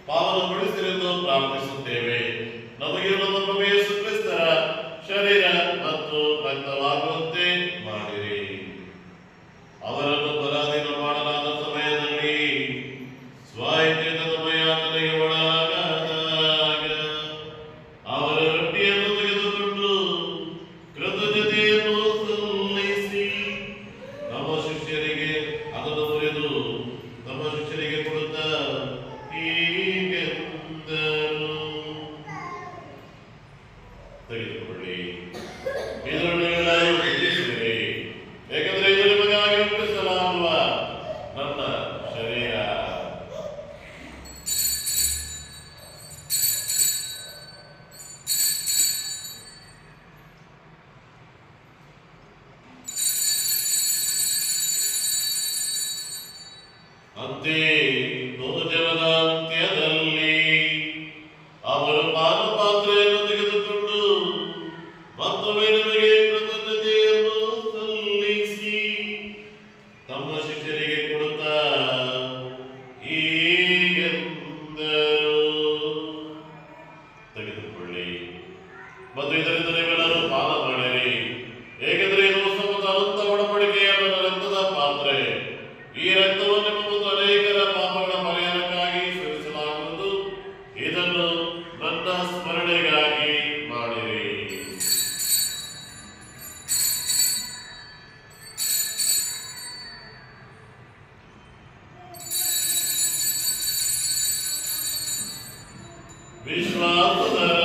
ಪಾವನಗೊಳಿಸಿರೆಂದು ಪ್ರಾರ್ಥಿಸುತ್ತೇವೆ ನಮಗೆ ನಮ್ಮ ಪ್ರಭು ಯೇಸು ಕ್ರಿಸ್ತರ ಶರೀರ ಮತ್ತು ರಕ್ತವಾಗುವಂತೆ ಮಾಡಿರಿ ಅವರನ್ನು ಪರಾಧೀನ ಮಾಡಲಾದ ಸಮಯದಲ್ಲಿ ಸ್ವಾಯತ್ತದ ಸಮಯಾತನೆಗೆ ಒಳಗಾದಾಗ ಅವರ ರೊಟ್ಟಿಯನ್ನು ತೆಗೆದುಕೊಂಡು ಕೃತಜ್ಞತೆಯನ್ನು ಸಲ್ಲಿಸಿ ನಮ್ಮ ಶಿಷ್ಯರಿಗೆ ಅದನ್ನು ಮುರಿದು ನಮ್ಮ ಶಿಷ್ಯರಿಗೆ ಕೊಡುತ್ತಾ ಹೀಗೆಂದರು ತೆಗೆದುಕೊಳ್ಳಿ ಇದನ್ನು ಎಲ್ಲರೂ ಭುಜಿಸಿರಿ ಏಕೆಂದರೆ ಇದು ನಿಮಗಾಗಿ ಹುಟ್ಟಿಸಲಾಗುವ ನನ್ನ ಶರೀರ ಅಂತೆಯೇ ಭೋಜನದ ಅಂತ್ಯದಲ್ಲಿ ಅವರು ಪಾನಪಾತ್ರೆಯನ್ನು ತೆಗೆದುಕೊಂಡು ಮತ್ತೊಮ್ಮೆ ನಮಗೆ ಕೃತಜ್ಞತೆಯನ್ನು ಸಲ್ಲಿಸಿ ತಮ್ಮ ಶಿಷ್ಯರಿಗೆ ಕೊಡುತ್ತಾ ಹೀಗೆಂದರು ತೆಗೆದುಕೊಳ್ಳಿ ಮತ್ತು ಇದರಿಂದ ನೀವೆಲ್ಲರೂ ಪಾನ ಮಾಡಿರಿ ಏಕೆಂದರೆ ಇದು ಹೊಸ ಮತ್ತು ಅನಂತ ಒಡಂಬಡಿಕೆಯ ನನ್ನ ರಕ್ತದ ಪಾತ್ರೆ ಈ ರಕ್ತವನ್ನು ನಿಮ್ಮ ಮತ್ತು ಅನೇಕರ ಪಾಪಗಳ ಪರಿಹಾರಕ್ಕಾಗಿ ಸೇರಿಸಲಾಗುವುದು ಇದನ್ನು ನನ್ನ ಸ್ಮರಣೆಗಾಗಿ ಮಾಡಿರಿ ವಿಶ್ವಾಸದ